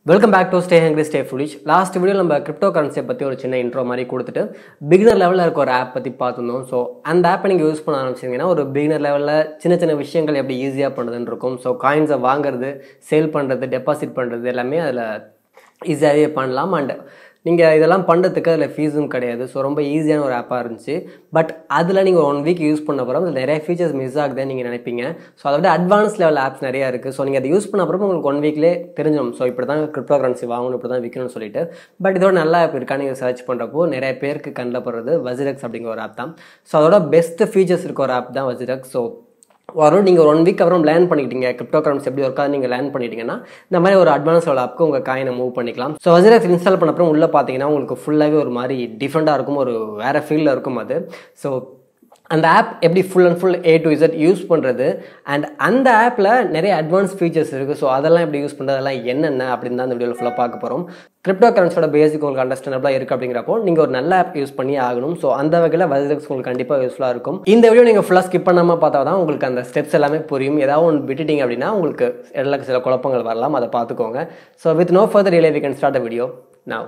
Welcome back to stay hungry stay foolish last video நம்ம crypto கரன்சியை பற்றி ஒரு சின்ன இன்ட்ரோ மாதிரி கொடுத்துட்டு பிகினர் லெவலில் இருக்க ஒரு ஆப் பற்றி பார்த்துருந்தோம் ஸோ அந்த ஆப்பை நீங்கள் யூஸ் பண்ண ஆரம்பிச்சிங்கன்னா ஒரு பிகினர் லெவலில் சின்ன சின்ன விஷயங்கள் எப்படி ஈஸியாக பண்ணுறதுன்னு இருக்கும் ஸோ காயின்ஸை வாங்குறது சேல் பண்ணுறது டெபாசிட் பண்ணுறது எல்லாமே அதில் ஈஸியாகவே பண்ணலாம் அண்ட் நீங்கள் இதெல்லாம் பண்ணுறதுக்கு அதில் ஃபீஸும் கிடையாது ஸோ ரொம்ப ஈஸியான ஒரு ஆப்பாக இருந்துச்சு பட் அதில் நீங்கள் ஒன் வீக் யூஸ் பண்ண அப்புறம் அதில் நிறைய ஃபீச்சர்ஸ் மிஸ் ஆகுதுன்னு நீங்கள் நினைப்பீங்க ஸோ அதை விட அட்வான்ஸ் லெவல் ஆப்ஸ் நிறையா இருக்குது ஸோ நீங்கள் அதை யூஸ் பண்ண அப்புறம் உங்களுக்கு ஒன் வீக்லேயே தெரிஞ்சிடும் ஸோ இப்படி தான் கிரிப்டோ கரன்சி வாங்கணும் இப்படி தான் விற்கணும்னு சொல்லிட்டு பட் இதோட நல்ல ஆப் இருக்கா நீங்கள் சர்ச் பண்ணுறப்போ நிறைய பேருக்கு கண்ணில் படுறது வஜிரக்ஸ் அப்படிங்கிற ஒரு ஆப் தான் ஸோ அதோட பெஸ்ட் ஃபீச்சர்ஸ் இருக்க ஒரு ஆப் தான் வஜிரக்ஸ் ஸோ வரும் நீங்கள் ஒரு ஒன் வீக் அப்புறம் லேர்ன் பண்ணிக்கிட்டீங்க கிரிப்டோ கரன்சி எப்படி ஒர்க்காக நீங்கள் லேர்ன் பண்ணிட்டீங்கன்னா இந்த மாதிரி ஒரு அட்வான்ஸ் லெவல் ஆப்க்கு உங்கள் காயினை மூவ் பண்ணிக்கலாம் ஸோ வஜிரக்ஸ் இன்ஸ்டால் பண்ண அப்புறம் உள்ளே பார்த்தீங்கன்னா உங்களுக்கு ஃபுல்லாகவே ஒரு மாதிரி டிஃப்ரெண்ட்டாக இருக்கும் ஒரு வேறு ஃபீல்டில் இருக்கும் அது ஸோ அந்த ஆப் எப்படி full and full A to Z use பண்ணுறது அண்ட் அந்த ஆப்பில் நிறைய அட்வான்ஸ் ஃபீச்சர்ஸ் இருக்குது ஸோ அதெல்லாம் எப்படி யூஸ் பண்ணுறது அதெல்லாம் என்னென்ன அப்படின்னு தான் இந்த வீடியோவில் ஃபுல்லாக பார்க்க போகிறோம் கிரிப்டோ கரன்சியோட பேசிக் உங்களுக்கு அண்டர்ஸ்டாண்டபிளாக இருக்குது அப்படிங்கிறப்போ நீங்கள் ஒரு நல்ல ஆப் யூஸ் பண்ணி ஆகணும் ஸோ அந்த வகையில் வஜிரக்ஸ் உங்களுக்கு கண்டிப்பாக யூஸ்ஃபுல்லாக இருக்கும் இந்த வீடியோ நீங்கள் ஃபுல்லாக ஸ்கிப் பண்ணாமல் பார்த்தா தான் உங்களுக்கு அந்த ஸ்டெப்ஸ் எல்லாமே புரியும் ஏதாவது ஒன்று விட்டுட்டீங்க அப்படின்னா உங்களுக்கு எல்லா சில குழப்பங்கள் வரலாம் அதை பார்த்துக்கோங்க so with no further delay we can start a video now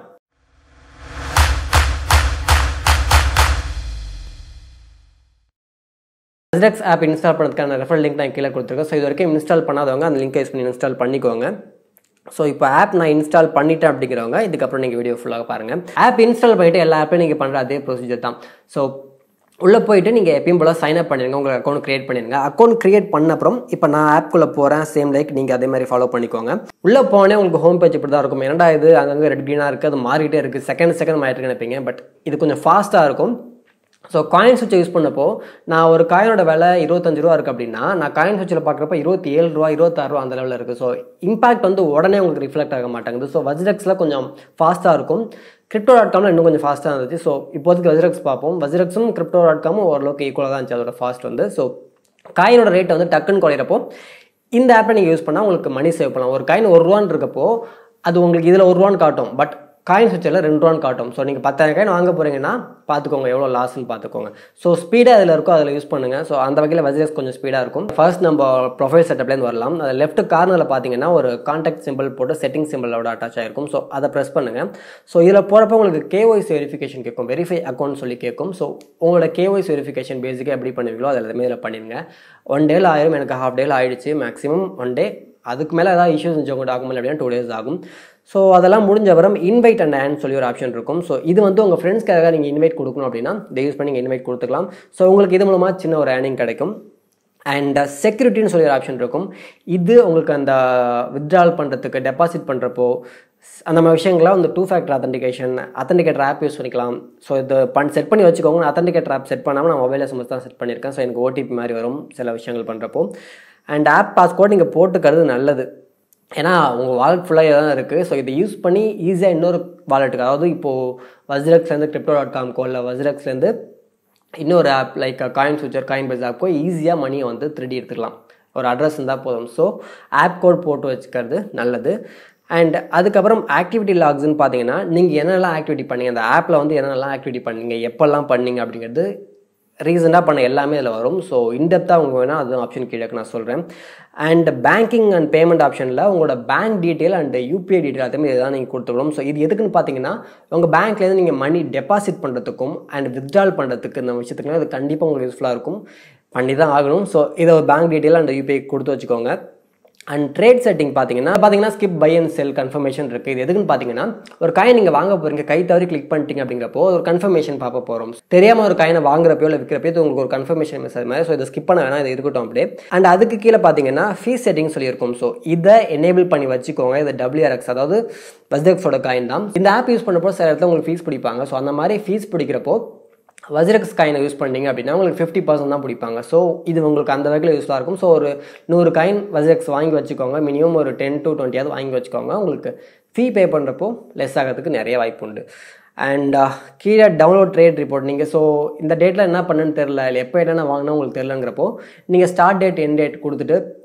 Azrex app install பண்ணுறதுக்கான ரெஃபர் லிங்க் நான் கீழே கொடுத்துருக்கேன் ஸோ இது வரைக்கும் இன்ஸ்டால் பண்ணாதவங்க அந்த லிங்க் யூஸ் பண்ணி இன்ஸ்டால் பண்ணிக்கோங்க ஸோ இப்போ ஆப் நான் இன்ஸ்டால் பண்ணிட்டேன் அப்படிங்கிறவங்க இதுக்கப்புறம் நீங்கள் வீடியோ ஃபுல்லாக பாருங்கள் ஆப் இன்ஸ்டால் பண்ணிவிட்டு எல்லா ஆப்பையும் நீங்கள் பண்ணுற அதே ப்ரொசீஜர் தான் ஸோ உள்ளே போயிட்டு நீங்கள் எப்பயும் போல் சைன் அப் பண்ணிடுங்க உங்கள் அக்கௌண்ட் க்ரியேட் பண்ணிடுங்க அக்கௌண்ட் க்ரியேட் பண்ண அப்புறம் இப்போ நான் ஆப்குள்ளே போகிறேன் சேம் லைக் நீங்கள் அதே மாதிரி ஃபாலோ பண்ணிக்கோங்க உள்ளே போனே உங்களுக்கு ஹோம் பேஜ் இப்படி தான் இருக்கும் என்னடா இது அங்கங்கே ரெட் க்ரீனாக இருக்குது அது மாறிட்டே இருக்குது செகண்ட் செகண்ட் மாறிட்டு நினைப்பீங்க பட் இது கொஞ்சம் ஃபாஸ்ட்டாக இருக்கும் ஸோ காயின் சுவிட்சை யூஸ் பண்ணப்போ நான் ஒரு காயினோட விலை இருபத்தஞ்சு ரூபா இருக்குது அப்படின்னா நான் காயின் சுவிட்சில் பார்க்குறப்ப இருபத்தி ஏழு ரூபா இருபத்தாறு ரூபா அந்த லெவலில் இருக்குது ஸோ இம்பாக்ட் வந்து உடனே உங்களுக்கு ரிஃப்ளெக்ட் ஆக மாட்டேங்குது ஸோ வஜ்ரக்ஸில் கொஞ்சம் ஃபாஸ்ட்டாக இருக்கும் கிரிப்டோ டாட் காமில் இன்னும் கொஞ்சம் ஃபாஸ்ட்டாக இருந்துச்சு ஸோ இப்போதைக்கு வஜ்ரக்ஸ் பார்ப்போம் வஜ்ரக்ஸும் கிரிப்டோ டாட் காமும் ஓரளவுக்கு ஈக்குவலாக தான் இருந்துச்சு அதோட ஃபாஸ்ட் வந்து ஸோ காயினோட ரேட்டை வந்து டக்குன்னு குறையிறப்போ இந்த ஆப்பை நீங்கள் யூஸ் பண்ணால் உங்களுக்கு மணி சேவ் பண்ணலாம் ஒரு காயின் ஒரு ரூபான்னு இருக்கப்போ அது உங்களுக்கு இதில் ஒரு ரூபான்னு காட்டும் பட் காயின் சுவிட்சில் ரெண்டு ரூபான்னு காட்டும் ஸோ நீங்கள் பத்தாயிரம் காயின் வாங்க போகிறீங்கன்னா பார்த்துக்கோங்க எவ்வளோ லாஸ்ன்னு பார்த்துக்கோங்க ஸோ ஸ்பீடாக அதில் இருக்கோ அதில் யூஸ் பண்ணுங்கள் ஸோ அந்த வகையில் வஜ்ரஸ் கொஞ்சம் ஸ்பீடாக இருக்கும் ஃபர்ஸ்ட் நம்ம ப்ரொஃபைல் செட்டப்லேருந்து வரலாம் அது லெஃப்ட் கார்னரில் பார்த்தீங்கன்னா ஒரு கான்டாக்ட் சிம்பிள் போட்டு செட்டிங் சிம்பிளோட அட்டாச் ஆகிருக்கும் ஸோ அதை ப்ரெஸ் பண்ணுங்கள் ஸோ இதில் போகிறப்ப உங்களுக்கு கேஒய்சி வெரிஃபிகேஷன் கேட்கும் வெரிஃபை அக்கௌண்ட் சொல்லி கேட்கும் ஸோ உங்களோட கேஒய்சி வெரிஃபிகேஷன் பேசிக்காக எப்படி பண்ணுவீங்களோ அதில் எல்லாமே இதில் பண்ணிடுங்க ஒன் டேல ஆயிரும் எனக்கு ஹாஃப் டேல ஆயிடுச்சு மேக்ஸிமம் ஒன் டே அதுக்கு மேலே ஏதாவது இஷ்யூஸ் இருந்துச்சு உங்கள் டாக்குமெண்ட் அப்படின்னா டூ டேஸ் ஆகும் ஸோ அதெல்லாம் முடிஞ்ச அப்புறம் இன்வைட் அண்ட் ஆன் சொல்லி ஒரு ஆப்ஷன் இருக்கும் ஸோ இது வந்து உங்கள் ஃப்ரெண்ட்ஸ்க்காக நீங்கள் இன்வைட் கொடுக்கணும் அப்படின்னா இதை யூஸ் பண்ணி நீங்கள் இன்வைட் கொடுத்துக்கலாம் ஸோ உங்களுக்கு இது மூலமாக சின்ன ஒரு ஏர்னிங் கிடைக்கும் அண்ட் செக்யூரிட்டின்னு சொல்லி ஒரு ஆப்ஷன் இருக்கும் இது உங்களுக்கு அந்த வித்ட்ரால் பண்ணுறதுக்கு டெபாசிட் பண்ணுறப்போ அந்த மாதிரி விஷயங்கள்லாம் வந்து two factor authentication authenticator app use பண்ணிக்கலாம் ஸோ இது பண் செட் பண்ணி வச்சுக்கோங்க நான் அத்தன்டிகேட்டர் ஆப் செட் பண்ணாமல் நான் மொபைல் எஸ்எம்எஸ் தான் செட் பண்ணியிருக்கேன் ஸோ எனக்கு ஓடிபி மாதிரி வரும் சில விஷயங்கள் பண்ணுறப்போ அண்ட் ஆப் பாஸ்கோட் நீங்கள் போட்டுக்கிறது நல்லது ஏன்னா உங்கள் வாலெட் ஃபுல்லாக தான் இருக்குது ஸோ இதை யூஸ் பண்ணி ஈஸியாக இன்னொரு வாலெட்டுக்கு அதாவது இப்போது வஜ்ரக்ஸ்லேருந்து கிரிப்டோ டாட் காம்க்கோ இல்லை வஜ்ரக்ஸ்லேருந்து இன்னொரு app like coin future Coinbase ஆப்க்கோ ஈஸியாக மணியை வந்து திருடி எடுத்துக்கலாம் ஒரு அட்ரஸ் இருந்தால் போதும் ஸோ ஆப் கோட் போட்டு வச்சுக்கிறது நல்லது அண்ட் அதுக்கப்புறம் ஆக்டிவிட்டி லாக்ஸ்ன்னு பார்த்தீங்கன்னா நீங்கள் என்னெல்லாம் ஆக்டிவிட்டி பண்ணீங்க அந்த ஆப்பில் வந்து என்னென்னலாம் ஆக்டிவிட்டி பண்ணீங்க எப்போல்லாம் பண்ணீங்க அப்படிங்கிறது ரீசெண்டாக பண்ண எல்லாமே இதில் வரும் ஸோ இன்டெப்த்தாக உங்களுக்கு வேணால் அது ஆப்ஷன் கீழே நான் சொல்கிறேன் அண்ட் பேங்கிங் அண்ட் பேமெண்ட் ஆப்ஷனில் உங்களோட bank detail and UPI detail அதுமே இதுதான் நீங்கள் கொடுத்துக்கணும் ஸோ இது எதுக்குன்னு பார்த்தீங்கன்னா உங்கள் பேங்க்லேருந்து நீங்கள் மணி டெபாசிட் பண்ணுறதுக்கும் அண்ட் வித்ட்ரால் பண்ணுறதுக்கு இந்த விஷயத்துக்குலாம் இது கண்டிப்பாக உங்களுக்கு யூஸ்ஃபுல்லாக இருக்கும் பண்ணி தான் ஆகணும் ஸோ இதை பேங்க் டீட்டெயில் அண்ட் யூபிஐ கொடுத்து வச்சுக்கோங்க அண்ட் ட்ரேட் செட்டிங் பார்த்தீங்கன்னா பார்த்தீங்கன்னா skip buy and sell confirmation இருக்குது இது எதுக்குன்னு பார்த்தீங்கன்னா ஒரு காயின் நீங்கள் வாங்க போகிறீங்க கை தவறி கிளிக் பண்ணிட்டீங்க அப்படிங்கிறப்போ ஒரு கன்ஃபர்மேஷன் பார்க்க போகிறோம் தெரியாமல் ஒரு காயினை வாங்குறப்போ இல்லை விற்கிறப்போ உங்களுக்கு ஒரு கன்ஃபர்மேஷன் மெசேஜ் மாதிரி ஸோ இதை ஸ்கிப் பண்ண வேணாம் இது இருக்கட்டும் அப்படியே அண்ட் அதுக்கு கீழே பார்த்தீங்கன்னா ஃபீஸ் செட்டிங் சொல்லியிருக்கும் ஸோ இதை எனேபிள் பண்ணி வச்சுக்கோங்க இது டபிள்யூஆர்எக்ஸ் அதாவது பஸ்டெக்ஸோட காயின் தான் இந்த ஆப் யூஸ் பண்ணப்போ சில இடத்துல உங்களுக்கு ஃபீஸ் பிடிப்பாங்க ஸோ அந்த மாதிரி ஃபீஸ் பிடிக்கிறப்போ வஜ்ரக்ஸ் காயினை யூஸ் பண்ணீங்க அப்படின்னா உங்களுக்கு ஃபிஃப்டி பர்சன்ட் தான் பிடிப்பாங்க ஸோ இது உங்களுக்கு அந்த வகையில் யூஸ்ஃபுல்லாக இருக்கும் ஸோ ஒரு நூறு காயின் வஜ்ரக்ஸ் வாங்கி வச்சுக்கோங்க மினிமம் ஒரு டென் டு டுவெண்ட்டியாவது வாங்கி வச்சுக்கோங்க உங்களுக்கு ஃபீ பே பண்ணுறப்போ லெஸ் ஆகிறதுக்கு நிறைய வாய்ப்பு உண்டு அண்ட் கீழே டவுன்லோட் ட்ரேட் ரிப்போர்ட் நீங்கள் ஸோ இந்த டேட்டில் என்ன பண்ணுன்னு தெரில இல்லை எப்போ என்னென்ன வாங்கினா உங்களுக்கு தெரிலங்கிறப்போ நீங்கள் ஸ்டார்ட் டேட் என் டேட் கொடுத்துட்டு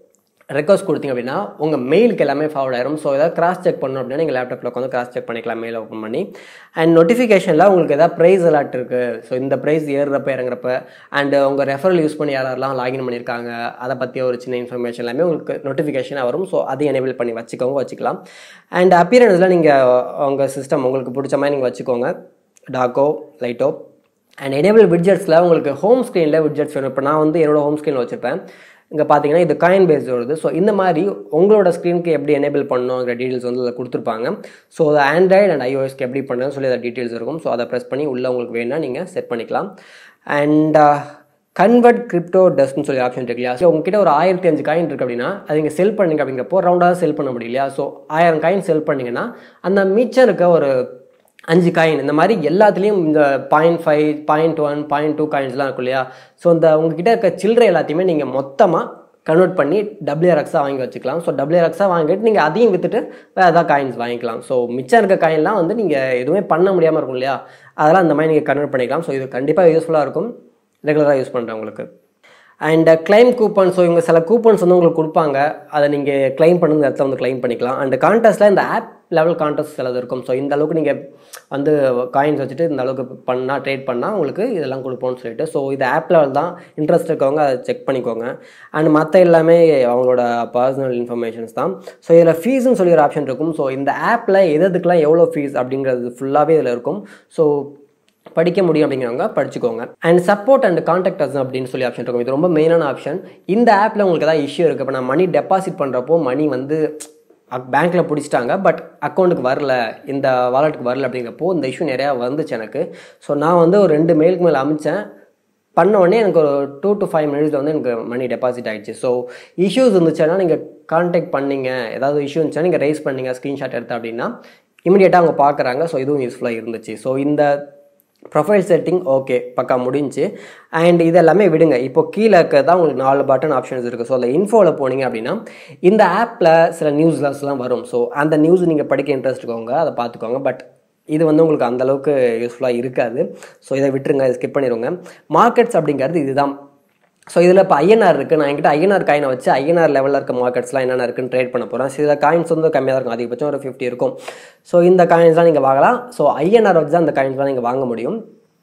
ரெக்வஸ்ட் கொடுத்தீங்க அப்படின்னா உங்கள் மெயிலுக்கு எல்லாமே ஃபார்வர்ட் ஆயிரும் ஸோ ஏதாவது கிராஸ் செக் பண்ணணும் அப்படின்னா நீங்கள் லேப்டாப்பில் உட்காந்து கிராஸ் செக் பண்ணிக்கலாம் மெயில் ஓப்பன் பண்ணி அண்ட் நோட்டிஃபிகேஷனில் உங்களுக்கு ஏதாவது ப்ரைஸ் அலாட் இருக்குது ஸோ இந்த ப்ரைஸ் ஏறுறப்ப இறங்குறப்ப அண்ட் உங்கள் ரெஃபரல் யூஸ் பண்ணி யாரெல்லாம் லாகின் பண்ணியிருக்காங்க அதை பற்றி ஒரு சின்ன இன்ஃபர்மேஷன் எல்லாமே உங்களுக்கு நோட்டிஃபிகேஷனாக வரும் ஸோ அதை எனேபிள் பண்ணி வச்சுக்கோங்க வச்சுக்கலாம் அண்ட் அப்பியரன்ஸில் நீங்கள் உங்கள் சிஸ்டம் உங்களுக்கு பிடிச்ச மாதிரி நீங்கள் வச்சுக்கோங்க டாக்கோ லைட்டோ அண்ட் எனேபிள் விட்ஜெட்ஸில் உங்களுக்கு ஹோம் ஸ்க்ரீனில் விட்ஜெட்ஸ் வேணும் இப்போ நான் வந்து என்னோட ஹோம் ஸ்க்ரீனில் வச்சுருப்பேன் இங்கே பார்த்தீங்கன்னா இது காயின் பேஸ்ட் வருது ஸோ இந்த மாதிரி உங்களோட ஸ்க்ரீனுக்கு எப்படி எனேபிள் பண்ணணுங்கிற டீட்டெயில்ஸ் வந்து அதில் கொடுத்துருப்பாங்க ஸோ அது ஆண்ட்ராய்டு அண்ட் ஐஓஎஸ்க்கு எப்படி பண்ணுறதுன்னு சொல்லி அதை டீட்டெயில்ஸ் இருக்கும் ஸோ அதை ப்ரெஸ் பண்ணி உள்ளே உங்களுக்கு வேணும்னா நீங்கள் செட் பண்ணிக்கலாம் அண்ட் கன்வெர்ட் கிரிப்டோ டஸ்ட்னு சொல்லி ஆப்ஷன் இருக்கு இல்லையா ஸோ உங்ககிட்ட ஒரு ஆயிரத்தி அஞ்சு காயின் இருக்குது அப்படின்னா அது நீங்கள் செல் பண்ணுங்க அப்படிங்கிறப்போ ரவுண்டாக செல் பண்ண முடியும் இல்லையா ஸோ ஆயிரம் காயின் செல் பண்ணிங்கன்னா அந்த மிச்சம் இருக்க ஒரு அஞ்சு காயின் இந்த மாதிரி எல்லாத்துலேயும் இந்த point five point one point two காயின்ஸ்லாம் இருக்கும் இல்லையா ஸோ இந்த உங்ககிட்ட இருக்க சில்லறை எல்லாத்தையுமே நீங்கள் மொத்தமாக கன்வெர்ட் பண்ணி டபிள்யூஆர்எக்ஸாக வாங்கி வச்சுக்கலாம் ஸோ டபிள்யூஆர்எக்ஸாக வாங்கிட்டு நீங்கள் அதையும் விற்றுட்டு வேறு ஏதாவது காயின்ஸ் வாங்கிக்கலாம் ஸோ மிச்சம் இருக்க காயின்லாம் வந்து நீங்கள் எதுவுமே பண்ண முடியாமல் இருக்கும் இல்லையா அதெல்லாம் இந்த மாதிரி நீங்கள் கன்வெர்ட் பண்ணிக்கலாம் ஸோ இது கண்டிப்பாக யூஸ்ஃபுல்லாக இருக்கும் ரெகுலராக யூஸ் பண்ணுறவங்களுக்கு அண்ட் கிளைம் கூப்பன் ஸோ இவங்க சில கூப்பன்ஸ் வந்து உங்களுக்கு கொடுப்பாங்க அதை நீங்கள் கிளைம் பண்ணுங்க இடத்துல வந்து கிளைம் பண்ணிக்கலாம் அண்ட் கான்டெஸ்ட்டில் இந்த ஆப் லெவல் கான்டெஸ்ட் சிலது இருக்கும் ஸோ இந்த அளவுக்கு நீங்கள் வந்து காயின்ஸ் வச்சுட்டு இந்த அளவுக்கு பண்ணால் ட்ரேட் பண்ணால் உங்களுக்கு இதெல்லாம் கொடுப்போம்னு சொல்லிட்டு ஸோ இது ஆப் லெவல் தான் இன்ட்ரெஸ்ட் இருக்கவங்க அதை செக் பண்ணிக்கோங்க அண்ட் மற்ற எல்லாமே அவங்களோட பர்சனல் இன்ஃபர்மேஷன்ஸ் தான் ஸோ இதில் ஃபீஸ்னு சொல்லி ஒரு ஆப்ஷன் இருக்கும் ஸோ இந்த ஆப்பில் எதுக்கெல்லாம் எவ்வளோ ஃபீஸ் அப்படிங்கிறது ஃபுல்லாகவே இதில் இருக்கும் ஸோ படிக்க முடியும் அப்படிங்கிறவங்க படிச்சுக்கோங்க and support and contact us அப்படின்னு சொல்லி ஆப்ஷன் இருக்கும் இது ரொம்ப மெயினான ஆப்ஷன் இந்த ஆப்பில் உங்களுக்கு ஏதாவது இஷ்யூ இருக்குது இப்போ நான் மணி டெபாசிட் பண்ணுறப்போ மணி வந்து பேங்க்கில் பிடிச்சிட்டாங்க பட் அக்கௌண்ட்டுக்கு வரல இந்த வாலெட்டுக்கு வரல அப்படிங்கிறப்போ இந்த இஷ்யூ நிறையா வந்துச்சு எனக்கு ஸோ நான் வந்து ஒரு ரெண்டு மெயிலுக்கு மேலே அமிச்சேன் பண்ண உடனே எனக்கு ஒரு டூ டு ஃபைவ் மினிட்ஸில் வந்து எனக்கு மணி டெபாசிட் ஆகிடுச்சு ஸோ இஷ்யூஸ் இருந்துச்சுன்னா நீங்கள் கான்டாக்ட் பண்ணீங்க ஏதாவது இஷ்யூ இருந்துச்சுன்னா நீங்கள் ரைஸ் பண்ணீங்க ஸ்க்ரீன்ஷாட் எடுத்து அப்படின்னா இமீடியட்டாக அவங்க பார்க்குறாங்க ஸோ இதுவும் யூஸ்ஃபுல்லாக இருந்துச்சு ஸோ இந்த ப்ரொஃபைல் செட்டிங் ஓகே பக்கா முடிஞ்சு அண்ட் இதெல்லாமே விடுங்க இப்போ கீழே தான் உங்களுக்கு நாலு பட்டன் ஆப்ஷன்ஸ் இருக்குது ஸோ அந்த இன்ஃபோவில் போனீங்க அப்படின்னா இந்த ஆப்பில் சில நியூஸ்லாம் வரும் ஸோ அந்த நியூஸ் நீங்கள் படிக்க இன்ட்ரெஸ்ட் இருக்கவங்க அதை பார்த்துக்கோங்க பட் இது வந்து உங்களுக்கு அந்தளவுக்கு யூஸ்ஃபுல்லாக இருக்காது ஸோ இதை விட்டுருங்க இதை ஸ்கிப் பண்ணிடுங்க மார்க்கெட்ஸ் அப்படிங்கிறது இதுதான் ஸோ இதில் இப்போ ஐஎன்ஆர் இருக்குது நான் என்கிட்ட ஐஎன்ஆர் காயினை வச்சு ஐஎன்ஆர் லெவலில் இருக்க மார்க்கெட்ஸ்லாம் என்னென்ன இருக்குன்னு ட்ரேட் பண்ண போகிறேன் சில காயின்ஸ் வந்து கம்மியாக தான் இருக்கும் அதிகபட்சம் ஒரு ஃபிஃப்டி இருக்கும் ஸோ இந்த காயின்ஸ்லாம் நீங்கள் வாங்கலாம் ஸோ ஐஎன்ஆர் வச்சு தான் அந்த காயின்ஸ்லாம் நீங்கள் வாங்க முடியும்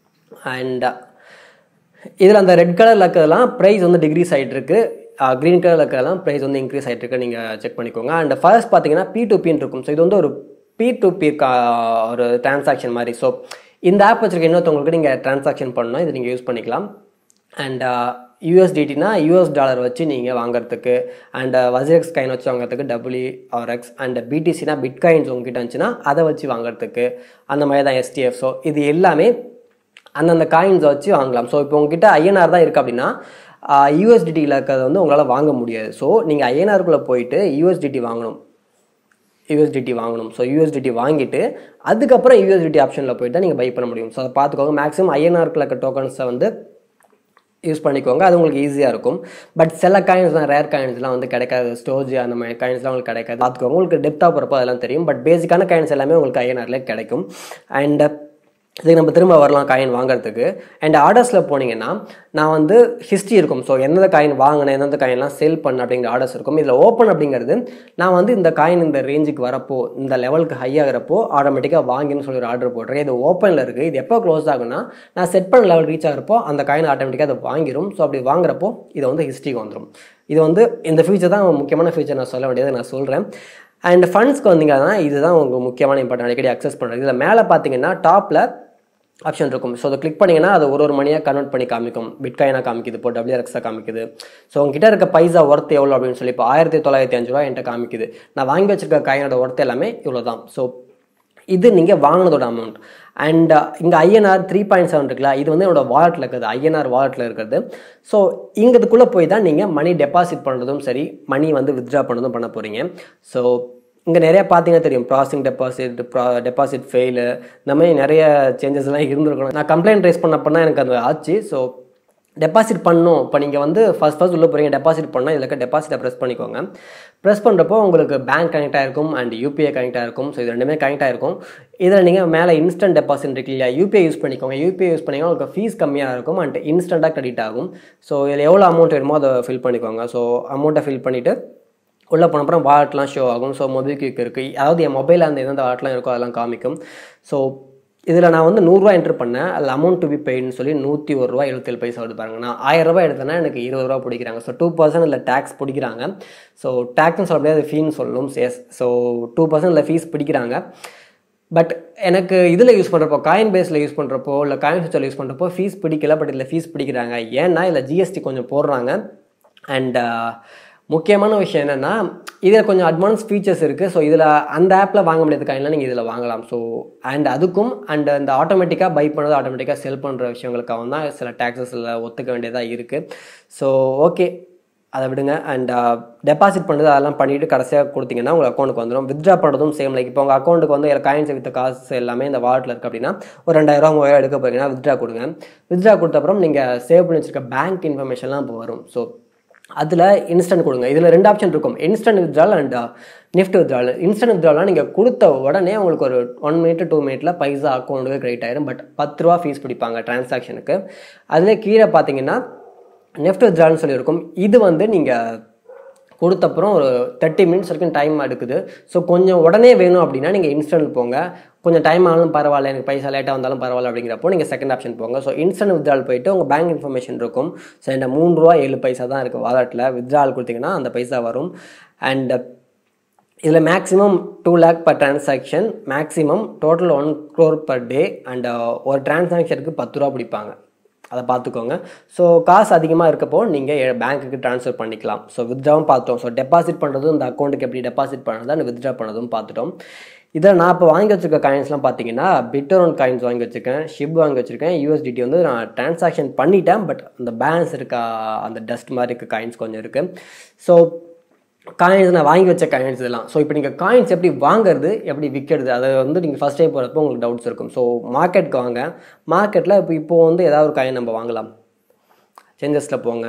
அண்ட் இதில் அந்த ரெட் கலரில் இருக்கிறதெல்லாம் ப்ரைஸ் வந்து டிகிரிஸ் ஆகிட்டு இருக்கு க்ரீன் கலரில் இருக்கிறதெல்லாம் ப்ரைஸ் வந்து இன்க்ரீஸ் ஆகிட்டு இருக்கு நீங்கள் செக் பண்ணிக்கோங்க அண்ட் ஃபர்ஸ்ட் பார்த்தீங்கன்னா பி டு பின்னு இருக்கும் ஸோ இது வந்து ஒரு பி டு பி ஒரு டிரான்சாக்ஷன் மாதிரி ஸோ இந்த ஆப் வச்சிருக்க இன்னொருத்தவங்களுக்கு நீங்கள் டிரான்சாக்ஷன் பண்ணணும் இது நீங்கள் யூஸ் பண்ணிக்கலாம் அண்ட் யூஎஸ்டிடினா யூஎஸ் டாலர் வச்சு நீங்கள் வாங்குறதுக்கு அண்ட் வஜெக்ஸ் காயின் வச்சு வாங்குறதுக்கு டபிள்யூ ஆர்எக்ஸ் அண்ட் பிடிசினா பிட்காயின்ஸ் உங்ககிட்ட இருந்துச்சுன்னா அதை வச்சு வாங்குறதுக்கு அந்த மாதிரி தான் எஸ்டிஎஃப் ஸோ இது எல்லாமே அந்தந்த காயின்ஸை வச்சு வாங்கலாம் ஸோ இப்போ உங்ககிட்ட ஐஎன்ஆர் தான் இருக்குது அப்படின்னா யூஎஸ்டிடியில் இருக்கிறத வந்து உங்களால் வாங்க முடியாது ஸோ நீங்கள் ஐஎன்ஆருக்குள்ளே போயிட்டு யூஎஸ்டிடி வாங்கணும் யூஎஸ்டிடி வாங்கணும் ஸோ யூஎஸ்டிடி வாங்கிட்டு அதுக்கப்புறம் யூஎஸ்டிடி ஆப்ஷனில் போயிட்டு தான் நீங்கள் பை பண்ண முடியும் ஸோ அதை பார்த்துக்கோங்க மேக்ஸிமம் ஐஎன்ஆருக்குள்ள இருக்க டோக்கன்ஸை வந்து யூஸ் பண்ணிக்கோங்க அது உங்களுக்கு ஈஸியாக இருக்கும் பட் சில காயின்ஸ்லாம் ரேர் காயின்ஸ்லாம் வந்து கிடைக்காது ஸ்டோரேஜ் அந்த மாதிரி காயின்ஸ்லாம் உங்களுக்கு கிடைக்காது பார்த்துக்கோங்க உங்களுக்கு டெப்த்தாக போகிறப்போ அதெல்லாம் தெரியும் பட் பேசிக்கான காயின்ஸ் எல்லாமே உங்களுக்கு ஐஎன்ஆர்லேயே கிடைக்கும் அண்ட் இதுக்கு நம்ம திரும்ப வரலாம் காயின் வாங்குறதுக்கு அண்ட் ஆர்டர்ஸில் போனீங்கன்னா நான் வந்து ஹிஸ்ட்ரி இருக்கும் ஸோ எந்தெந்த காயின் வாங்கினேன் எந்தெந்த காயின்லாம் சேல் பண்ண அப்படிங்கிற ஆர்டர்ஸ் இருக்கும் இதில் ஓப்பன் அப்படிங்கிறது நான் வந்து இந்த காயின் இந்த ரேஞ்சுக்கு வரப்போ இந்த லெவலுக்கு ஹை ஆகிறப்போ ஆட்டோமேட்டிக்காக வாங்கின்னு சொல்லி ஒரு ஆர்டர் போடுறேன் இது ஓப்பனில் இருக்குது இது எப்போ க்ளோஸ் ஆகுனா நான் செட் பண்ண லெவல் ரீச் ஆகிறப்போ அந்த காயின் ஆட்டோமேட்டிக்காக அதை வாங்கிடும் ஸோ அப்படி வாங்குறப்போ இதை வந்து ஹிஸ்ட்ரிக்கு வந்துடும் இது வந்து இந்த ஃபீச்சர் தான் முக்கியமான ஃபீச்சர் நான் சொல்ல வேண்டியது நான் சொல்கிறேன் அண்ட் ஃபண்ட்ஸ்க்கு வந்தீங்கன்னா இதுதான் உங்களுக்கு முக்கியமான இம்பார்ட்டன் அடிக்கடி அக்சஸ் பண்ணுறது இதில் மேலே பார்த்தீங்கன்னா டாப்பில் ஆப்ஷன் இருக்கும் ஸோ அதை கிளிக் பண்ணிங்கன்னா அது ஒரு ஒரு மணியாக கன்வெர்ட் பண்ணி காமிக்கும் பிட்காயினாக காமிக்குது இப்போ டபிள்யூஆர்எக்ஸாக காமிக்குது ஸோ உங்ககிட்ட இருக்க பைசா ஒர்த் எவ்வளோ அப்படின்னு சொல்லி இப்போ ஆயிரத்தி தொள்ளாயிரத்தி அஞ்சு ரூபா என்கிட்ட காமிக்குது நான் வாங்கி வச்சிருக்க காயினோட ஒர்த் எல்லாமே இவ்வளோ தான் ஸோ இது நீங்கள் வாங்கினதோட அமௌண்ட் அண்ட் இங்கே ஐஎன்ஆர் த்ரீ பாயிண்ட் செவன் இருக்குல்ல இது வந்து என்னோட வாலெட்டில் இருக்குது ஐஎன்ஆர் வாலெட்டில் இருக்கிறது ஸோ இங்கதுக்குள்ளே போய் தான் நீங்கள் மணி டெபாசிட் பண்ணுறதும் சரி மணி வந்து வித்ட்ரா பண்ணதும் பண்ண போகிறீங்க ஸோ இங்கே நிறைய பார்த்தீங்கன்னா தெரியும் ப்ராசஸிங் டெபாசிட் ப்ரா டெபாசிட் ஃபெயிலு இந்த மாதிரி நிறைய சேஞ்சஸ்லாம் இருந்திருக்கணும் நான் கம்ப்ளைண்ட் ரைஸ் பண்ணப்போ எனக்கு அது ஆச்சு ஸோ டெபாசிட் பண்ணணும் இப்போ நீங்கள் வந்து ஃபஸ்ட் ஃபஸ்ட் உள்ளே போகிறீங்க டெபாசிட் பண்ணால் இதில் டெபாசிட்டை ப்ரெஸ் பண்ணிக்கோங்க ப்ரெஸ் பண்ணுறப்போ உங்களுக்கு பேங்க் கனெக்ட் ஆகிருக்கும் அண்ட் யூபிஐ கனெக்ட் ஆகிருக்கும் ஸோ இது ரெண்டுமே கனெக்ட் ஆகிருக்கும் இதில் நீங்கள் மேலே இன்ஸ்டன்ட் டெபாசிட் இருக்கு இல்லையா யூபிஐ யூஸ் பண்ணிக்கோங்க யூபிஐ யூஸ் பண்ணிங்கன்னா உங்களுக்கு ஃபீஸ் கம்மியாக இருக்கும் அண்ட் இன்ஸ்டண்ட்டாக கிரெடிட் ஆகும் ஸோ இதில் எவ்வளோ அமௌண்ட் வேணுமோ அதை ஃபில் பண்ணிக்கோங்க ஸோ அமௌண்ட்டை ஃபில் பண்ணிவிட்டு உள்ளே போன அப்புறம் வாலெட்லாம் ஷோ ஆகும் ஸோ மொபிக்விக் இருக்குது அதாவது என் மொபைலில் அந்த எந்தெந்த வாலெட்லாம் இருக்கோ அதெல்லாம் காமிக்கும் ஸோ இதில் நான் வந்து நூறுரூவா என்ட்ரு பண்ணேன் அதில் அமௌண்ட் டு பி பெய்டுன்னு சொல்லி நூற்றி ஒரு ரூபா எழுபத்தேழு பைசா வருது பாருங்க நான் ஆயிரம் ரூபாய் எடுத்தேன்னா எனக்கு இருபது ரூபா பிடிக்கிறாங்க ஸோ டூ பர்சன்ட் இல்லை டேக்ஸ் பிடிக்கிறாங்க ஸோ டேக்ஸ்னு சொல்ல முடியாது ஃபீன்னு சொல்லணும் எஸ் ஸோ டூ பர்சன்ட் இல்லை ஃபீஸ் பிடிக்கிறாங்க பட் எனக்கு இதில் யூஸ் பண்ணுறப்போ காயின் பேஸில் யூஸ் பண்ணுறப்போ இல்லை காயின் ஃபியூச்சரில் யூஸ் பண்ணுறப்போ ஃபீஸ் பிடிக்கல பட் இதில் ஃபீஸ் பிடிக்கிறாங்க ஏன்னா இதில் ஜிஎஸ்டி கொஞ்சம் போடுறாங்க அண்ட் முக்கியமான விஷயம் என்னென்னா இதில் கொஞ்சம் அட்வான்ஸ் ஃபீச்சர்ஸ் இருக்குது ஸோ இதில் அந்த ஆப்பில் வாங்க முடியாத காயின்லாம் நீங்கள் இதில் வாங்கலாம் ஸோ அண்ட் அதுக்கும் அண்ட் அந்த ஆட்டோமேட்டிக்காக பை பண்ணுறது ஆட்டோமேட்டிக்காக செல் பண்ணுற விஷயங்களுக்காக தான் சில டேக்ஸஸில் ஒத்துக்க வேண்டியதாக இருக்குது ஸோ ஓகே அதை விடுங்க அண்ட் டெபாசிட் பண்ணுறது அதெல்லாம் பண்ணிவிட்டு கடைசியாக கொடுத்தீங்கன்னா உங்கள் அக்கௌண்ட்டுக்கு வந்துடும் வித்ட்ரா பண்ணுறதும் சேம் லைக் இப்போ உங்கள் அக்கௌண்ட்டுக்கு வந்து காயின்ஸ் வித்த காசு எல்லாமே இந்த வாலெட்டில் இருக்குது அப்படின்னா ஒரு ரெண்டாயிரம் மூவாயிரம் எடுக்க போகிறீங்கன்னா வித்ட்ரா கொடுங்க வித்ட்ரா கொடுத்த அப்புறம் நீங்கள் சேவ் பண்ணி வச்சிருக்க பேங்க் இன்ஃபர்மேஷன்லாம் இப்போ வரும் ஸோ அதில் இன்ஸ்டன்ட் கொடுங்க இதில் ரெண்டு ஆப்ஷன் இருக்கும் instant withdrawal and NEFT withdrawal instant வித்ட்ராலாம் நீங்கள் கொடுத்த உடனே உங்களுக்கு ஒரு ஒன் மினிட் டூ மினிட்ல பைசா அக்கௌண்ட்டுக்கு கிரெடிட் ஆயிரும் பட் பத்து ரூபா ஃபீஸ் பிடிப்பாங்க டிரான்சாக்ஷனுக்கு அதில் கீழே பார்த்தீங்கன்னா நெஃப்ட் வித்ட்ரால்னு சொல்லியிருக்கும் இது வந்து நீங்கள் கொடுத்தப்புறம் ஒரு தேர்ட்டி மினிட்ஸ் வரைக்கும் டைம் எடுக்குது ஸோ கொஞ்சம் உடனே வேணும் அப்படின்னா நீங்கள் இன்ஸ்டன்ட் போங்க கொஞ்சம் டைம் ஆனாலும் பரவாயில்ல எனக்கு பைசா லேட்டாக வந்தாலும் பரவாயில்ல அப்படிங்கிறப்போ நீங்கள் செகண்ட் ஆப்ஷன் போங்க ஸோ இன்ஸ்டன்ட் வித்ட்ரால் போயிட்டு உங்கள் பேங்க் இன்ஃபர்மேஷன் இருக்கும் ஸோ இந்த மூணு ரூபா ஏழு பைசா தான் இருக்குது வாலெட்டில் வித்ட்ரால் கொடுத்தீங்கன்னா அந்த பைசா வரும் அண்ட் இதில் maximum two lakh per transaction maximum total one crore per day and ஒரு டிரான்சாக்ஷனுக்கு பத்து ரூபா பிடிப்பாங்க அதை பார்த்துக்கோங்க ஸோ காசு அதிகமாக இருக்கப்போ நீங்கள் பேங்க்குக்கு ட்ரான்ஸ்ஃபர் பண்ணிக்கலாம் ஸோ வித்ட்ராவும் பார்த்தோம் ஸோ டெபாசிட் பண்ணுறதும் இந்த அக்கௌண்ட்டுக்கு எப்படி டெபாசிட் பண்ணுறது அண்ட் வித்ட்ரா பண்ணதும் பார்த்துட்டோம் இதில் நான் இப்போ வாங்கி வச்சிருக்க காயின்ஸ்லாம் பார்த்தீங்கன்னா பிட்டரோன் காயின்ஸ் வாங்கி வச்சிருக்கேன் ஷிப் வாங்கி வச்சிருக்கேன் யூஎஸ்டிடி வந்து நான் டிரான்சாக்ஷன் பண்ணிட்டேன் பட் அந்த பேலன்ஸ் இருக்க அந்த டஸ்ட் மாதிரி இருக்க காயின்ஸ் கொஞ்சம் இருக்குது ஸோ காயின்ஸ் நான் வாங்கி வச்ச காயின்ஸ் இதெல்லாம் ஸோ இப்போ நீங்கள் காயின்ஸ் எப்படி வாங்குறது எப்படி விற்கிறது அதை வந்து நீங்கள் ஃபஸ்ட் டைம் போகிறப்போ உங்களுக்கு டவுட்ஸ் இருக்கும் ஸோ மார்க்கெட்டுக்கு வாங்க மார்க்கெட்டில் இப்போ இப்போது வந்து ஏதாவது ஒரு காயின் நம்ம வாங்கலாம் சேஞ்சஸில் போங்க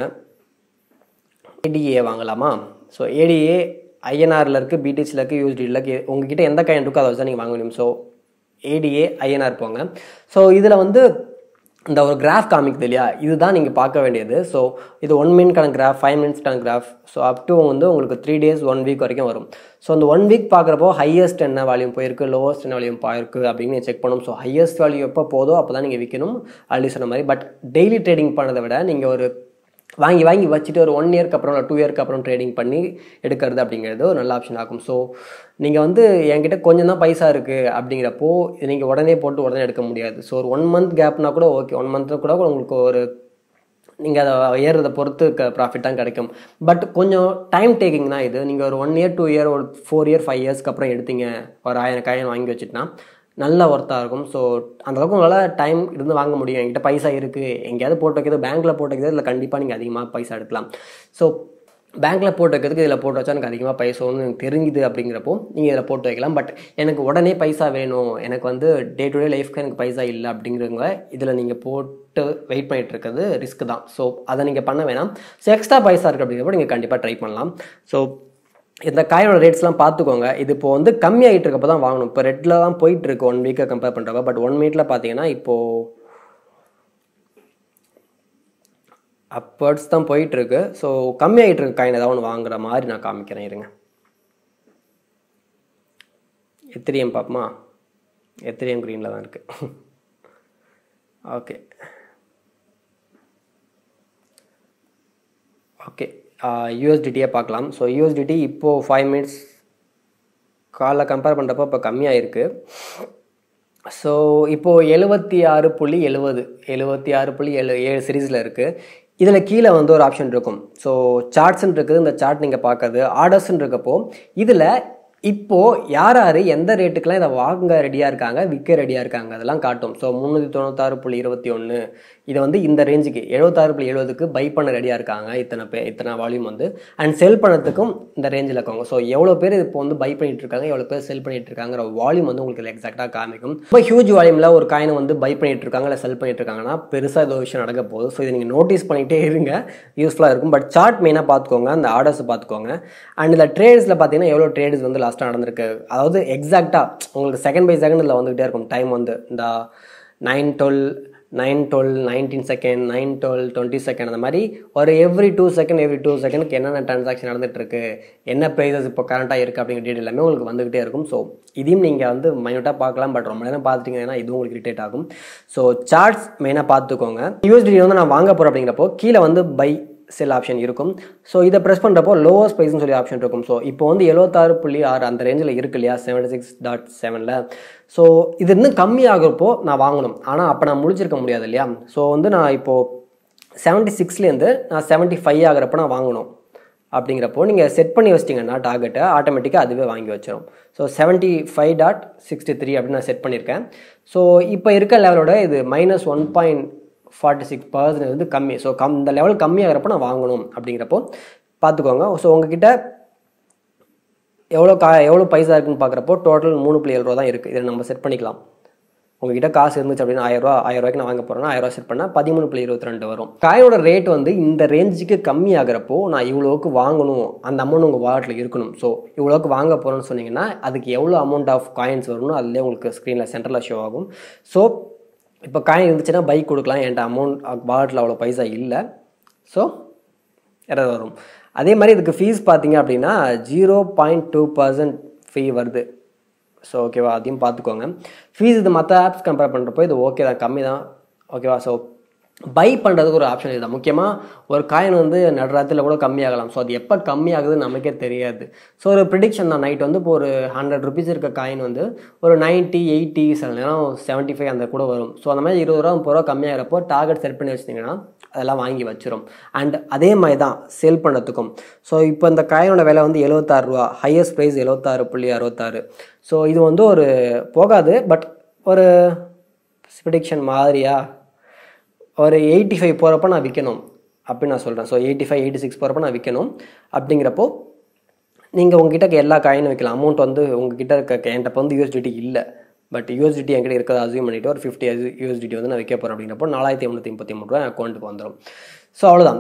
ஏடிஏ வாங்கலாமா ஸோ ஏடிஏ ஐஎன்ஆரில் இருக்குது பிடிசியில் இருக்குது யூஎஸ்டியில் இருக்குது உங்ககிட்ட எந்த காயின் இருக்கோ அதை வச்சு தான் நீங்கள் வாங்க முடியும் ஸோ ஏடிஏ ஐஎன்ஆர் போங்க ஸோ இதில் வந்து இந்த ஒரு கிராஃப் காமிக்குது இல்லையா இதுதான் நீங்கள் பார்க்க வேண்டியது ஸோ இது ஒன் மினிட்கான கிராஃப் ஃபைவ் மினிட்ஸ்க்கான கிராஃப் ஸோ அப் டு வந்து உங்களுக்கு த்ரீ டேஸ் ஒன் வீக் வரைக்கும் வரும் ஸோ அந்த ஒன் வீக் பார்க்குறப்போ ஹையஸ்ட் என்ன வேல்யூம் போயிருக்கு லோவஸ்ட் என்ன வேல்யூம் போயிருக்கு அப்படின்னு செக் பண்ணணும் ஸோ ஹையஸ்ட் வேல்யூ எப்போ போதோ அப்போ தான் நீங்கள் விற்கணும் ஆல்ரெடி சொன்ன மாதிரி பட் டெய்லி ட்ரேடிங் பண்ணதை விட நீங்கள் ஒரு வாங்கி வாங்கி வச்சுட்டு ஒரு ஒன் இயர்க்கு அப்புறம் இல்லை டூ இயர்க்கு அப்புறம் ட்ரேடிங் பண்ணி எடுக்கிறது அப்படிங்கிறது ஒரு நல்ல ஆப்ஷன் ஆகும் ஸோ நீங்கள் வந்து என்கிட்ட கொஞ்சம் தான் பைசா இருக்குது அப்படிங்கிறப்போ நீங்கள் உடனே போட்டு உடனே எடுக்க முடியாது ஸோ ஒரு ஒன் மந்த் கேப்னா கூட ஓகே ஒன் மந்த்து கூட உங்களுக்கு ஒரு நீங்கள் அதை ஏறுறதை பொறுத்து க ப்ராஃபிட் தான் கிடைக்கும் பட் கொஞ்சம் டைம் டேக்கிங் தான் இது நீங்கள் ஒரு ஒன் இயர் டூ இயர் ஒரு ஃபோர் இயர் ஃபைவ் இயர்ஸ்க்கு அப்புறம் எடுத்தீங்க ஒரு ஆயிரம் காயின் வாங்கி வச்சுட்டுனா நல்ல ஒர்த்தாக இருக்கும் ஸோ அந்தளவுக்கு உங்களால் டைம் இருந்து வாங்க முடியும் என்கிட்ட பைசா இருக்குது எங்கேயாவது போட்டு வைக்கிறது பேங்க்கில் போட்டு வைக்கிறது இல்லை கண்டிப்பாக நீங்கள் அதிகமாக பைசா எடுக்கலாம் ஸோ பேங்க்கில் போட்டு வைக்கிறதுக்கு இதில் போட்டு வச்சா எனக்கு அதிகமாக பைசான்னு எனக்கு தெரிஞ்சுது அப்படிங்கிறப்போ நீங்கள் இதில் போட்டு வைக்கலாம் பட் எனக்கு உடனே பைசா வேணும் எனக்கு வந்து டே டு டே லைஃப்க்கு எனக்கு பைசா இல்லை அப்படிங்கிறவங்க இதில் நீங்கள் போட்டு வெயிட் பண்ணிட்டு இருக்கிறது ரிஸ்க் தான் ஸோ அதை நீங்கள் பண்ண வேணாம் ஸோ எக்ஸ்ட்ரா பைசா இருக்குது அப்படிங்கிறப்ப நீங்கள் கண்டிப்பாக ட்ரை பண்ணலாம் ஸோ இந்த காயோட ரேட்ஸ்லாம் பார்த்துக்கோங்க இது இப்போ வந்து கம்மியாகிட்டு இருக்கப்போ தான் வாங்கணும் இப்போ ரெட்டில் தான் போயிட்டு இருக்கு ஒன் வீக்கை கம்பேர் பண்ணுறப்ப பட் ஒன் மினிட்ல பார்த்தீங்கன்னா இப்போது அப்பர்ட்ஸ் தான் போயிட்டு இருக்கு ஸோ கம்மியாகிட்டு இருக்கு காயின் ஏதாவது ஒன்று வாங்குற மாதிரி நான் காமிக்கிறேன் இருங்க எத்திரியம் பார்ப்போமா எத்திரியம் க்ரீனில் தான் இருக்கு ஓகே ஓகே யூஎஸ்டிடியே பார்க்கலாம் ஸோ யூஎஸ்டிடி இப்போது ஃபைவ் மினிட்ஸ் காலைல கம்பேர் பண்ணுறப்போ இப்போ கம்மியாக இருக்குது ஸோ இப்போது எழுபத்தி ஆறு புள்ளி எழுபது எழுபத்தி ஆறு புள்ளி ஏழு ஏழு சீரீஸில் இருக்குது இதில் கீழே வந்து ஒரு ஆப்ஷன் இருக்கும் ஸோ சார்ட்ஸ்ன்னு இருக்குது இந்த சார்ட் நீங்கள் பார்க்கறது ஆர்டர்ஸ்ன்னு இருக்கப்போ இதில் இப்போது யார் யார் எந்த ரேட்டுக்கெலாம் இதை வாங்க ரெடியாக இருக்காங்க விற்க ரெடியாக இருக்காங்க அதெல்லாம் காட்டும் ஸோ முந்நூற்றி தொண்ணூத்தாறு புள்ளி இருபத்தி ஒன்று இதை வந்து இந்த ரேஞ்சுக்கு எழுபத்தாறு புள்ளி எழுபதுக்கு பை பண்ண ரெடியாக இருக்காங்க இத்தனை பே இத்தனை வால்யூம் வந்து அண்ட் செல் பண்ணதுக்கும் இந்த ரேஞ்சில் இருக்காங்க ஸோ எவ்வளோ பேர் இப்போ வந்து பை பண்ணிட்டு இருக்காங்க எவ்வளோ பேர் செல் பண்ணிட்டு இருக்காங்கிற வால்யூம் வந்து உங்களுக்கு எக்ஸாக்டாக காமிக்கும் இப்போ ஹியூஜ் வால்யூமில் ஒரு காயினை வந்து பை பண்ணிட்டு இருக்காங்க இல்லை செல் பண்ணிட்டு இருக்காங்கன்னா பெருசாக ஏதோ விஷயம் நடக்க போகுது ஸோ இதை நீங்கள் நோட்டீஸ் பண்ணிகிட்டே இருங்க யூஸ்ஃபுல்லாக இருக்கும் பட் சார்ட் மெயினாக பார்த்துக்கோங்க அந்த ஆர்டர்ஸ் பார்த்துக்கோங்க அண்ட் இந்த ட்ரேட்ஸில் பார்த்தீங்கன்னா எவ்வளோ ட்ரேட்ஸ் வந்து லாஸ்ட்டாக நடந்திருக்கு அதாவது எக்ஸாக்டாக உங்களுக்கு செகண்ட் பை செகண்ட் இதில் வந்துகிட்டே இருக்கும் டைம் வந்து இந்த nine twelve nine twelve nineteen second nine twelve twenty second அந்த மாதிரி ஒரு every two second every two செகண்டுக்கு என்னென்ன ட்ரான்சாக்ஷன் நடந்துட்டு இருக்கு என்ன ப்ரைஸஸ் இப்போ கரண்ட்டாக இருக்குது அப்படிங்கிற டீட்டெயில் எல்லாமே உங்களுக்கு வந்துகிட்டே இருக்கும் ஸோ இதையும் நீங்கள் வந்து மைனூட்டாக பார்க்கலாம் பட் ரொம்ப நேரம் பார்த்துட்டீங்கன்னா இது உங்களுக்கு இரிட்டேட் ஆகும் ஸோ சார்ட்ஸ் மெயினாக பார்த்துக்கோங்க யூஎஸ்டி வந்து நான் வாங்க போகிறேன் அப்படிங்கிறப்போ கீழே வந்து பை செல் ஆப்ஷன் இருக்கும் ஸோ இதை ப்ரெஸ் பண்ணுறப்போ லோவஸ்ட் ப்ரைஸ்னு சொல்லி ஆப்ஷன் இருக்கும் ஸோ இப்போ வந்து எழுபத்தாறு புள்ளி ஆறு அந்த ரேஞ்சில் இருக்கு இல்லையா செவன்டி சிக்ஸ் டாட் செவனில் ஸோ இது இன்னும் கம்மி ஆகிறப்போ நான் வாங்கணும் ஆனால் அப்போ நான் முடிச்சிருக்க முடியாது இல்லையா ஸோ வந்து நான் இப்போது செவன்ட்டி சிக்ஸ்லேருந்து நான் செவன்ட்டி ஃபைவ் ஆகிறப்ப நான் வாங்கணும் அப்படிங்கிறப்போ நீங்கள் செட் பண்ணி வச்சிட்டிங்கன்னா டார்கெட்டை ஆட்டோமேட்டிக்காக அதுவே வாங்கி வச்சிடும் so seventy five dot sixty three அப்படின்னு நான் செட் பண்ணியிருக்கேன் ஸோ இப்போ இருக்க லெவலோட இது minus one point forty six percent வந்து கம்மி ஸோ கம் இந்த லெவல் கம்மியாகிறப்ப நான் வாங்கணும் அப்படிங்கிறப்போ பார்த்துக்கோங்க ஸோ உங்ககிட்ட எவ்வளோ கா எவ்வளோ பைசா இருக்குன்னு பார்க்குறப்போ டோட்டல் மூணு புள்ளி ஏழு ரூபா தான் இருக்குது இதை நம்ம செட் பண்ணிக்கலாம் உங்ககிட்ட காசு இருந்துச்சு அப்படின்னா ஆயிரம் ரூபா ஆயிரம் ரூபாய்க்கு நான் வாங்க போகிறேன்னா ஆயிரம் ரூபா செட் பண்ணால் பதிமூணு புள்ளி இருபத்தி ரெண்டு வரும் காயோட ரேட் வந்து இந்த ரேஞ்சுக்கு கம்மி ஆகிறப்போ நான் இவ்வளோக்கு வாங்கணும் அந்த அமௌண்ட் உங்கள் வாலெட்டில் இருக்கணும் ஸோ இவ்வளோக்கு வாங்க போகிறேன்னு சொன்னீங்கன்னா அதுக்கு எவ்வளோ அமௌண்ட் ஆஃப் காயின்ஸ் வரும்னு அதுலேயே உங்களுக்கு ஸ்க்ரீனில் சென்டரில் ஷோ ஆகும் ஸோ இப்போ காயின் இருந்துச்சுன்னா பைக் கொடுக்கலாம் என்கிட்ட அமௌண்ட் வாலெட்டில் அவ்வளோ பைசா இல்லை ஸோ எரர் வரும் அதே மாதிரி இதுக்கு ஃபீஸ் பார்த்தீங்க அப்படின்னா zero point two percent fee வருது ஸோ ஓகேவா அதையும் பார்த்துக்கோங்க ஃபீஸ் இது மற்ற ஆப்ஸ் கம்பேர் பண்ணுறப்போ இது ஓகே தான் கம்மி தான் ஓகேவா ஸோ பை பண்ணுறதுக்கு ஒரு ஆப்ஷன் இதுதான் முக்கியமாக ஒரு காயின் வந்து நடுராத்திரில் கூட கம்மியாகலாம் ஸோ அது எப்போ கம்மியாகுதுன்னு நமக்கே தெரியாது ஸோ ஒரு ப்ரிடிக்ஷன் தான் நைட் வந்து இப்போ ஒரு ஹண்ட்ரட் ருபீஸ் இருக்க காயின் வந்து ஒரு நைன்ட்டி எயிட்டி சில நேரம் செவன்ட்டி ஃபைவ் அந்த கூட வரும் ஸோ அந்த மாதிரி இருபது ரூபா முப்பது ரூபா கம்மியாகிறப்போ டார்கெட் செட் பண்ணி வச்சிட்டிங்கன்னா அதெல்லாம் வாங்கி வச்சிரும் அண்ட் அதே மாதிரி தான் சேல் பண்ணுறதுக்கும் ஸோ இப்போ இந்த காயினோட விலை வந்து எழுபத்தாறு ரூபா ஹையஸ்ட் ப்ரைஸ் எழுபத்தாறு புள்ளி அறுபத்தாறு ஸோ இது வந்து ஒரு போகாது பட் ஒரு ப்ரிடிக்ஷன் மாதிரியா ஒரு எயிட்டி ஃபைவ் போகிறப்ப நான் விற்கணும் அப்படின்னு நான் சொல்கிறேன் so eighty five eighty six போகிறப்ப நான் விற்கணும் அப்படிங்கிறப்போ நீங்கள் உங்ககிட்ட இருக்க எல்லா காயினும் வைக்கலாம் அமௌண்ட் வந்து உங்ககிட்ட இருக்க என்கிட்ட வந்து யூஎஸ்டிடி இல்லை பட் யூஎஸ்டிடி என்கிட்ட இருக்கிறத அசியூம் பண்ணிவிட்டு ஒரு ஃபிஃப்டி யூஎஸ்டிடி வந்து நான் வைக்க போகிறேன் அப்படிங்கிறப்போ நாலாயிரத்தி எண்ணூற்றி முப்பத்தி மூணு ரூபா அக்கௌண்ட்டுக்கு வந்துடும் ஸோ அவ்வளோதான்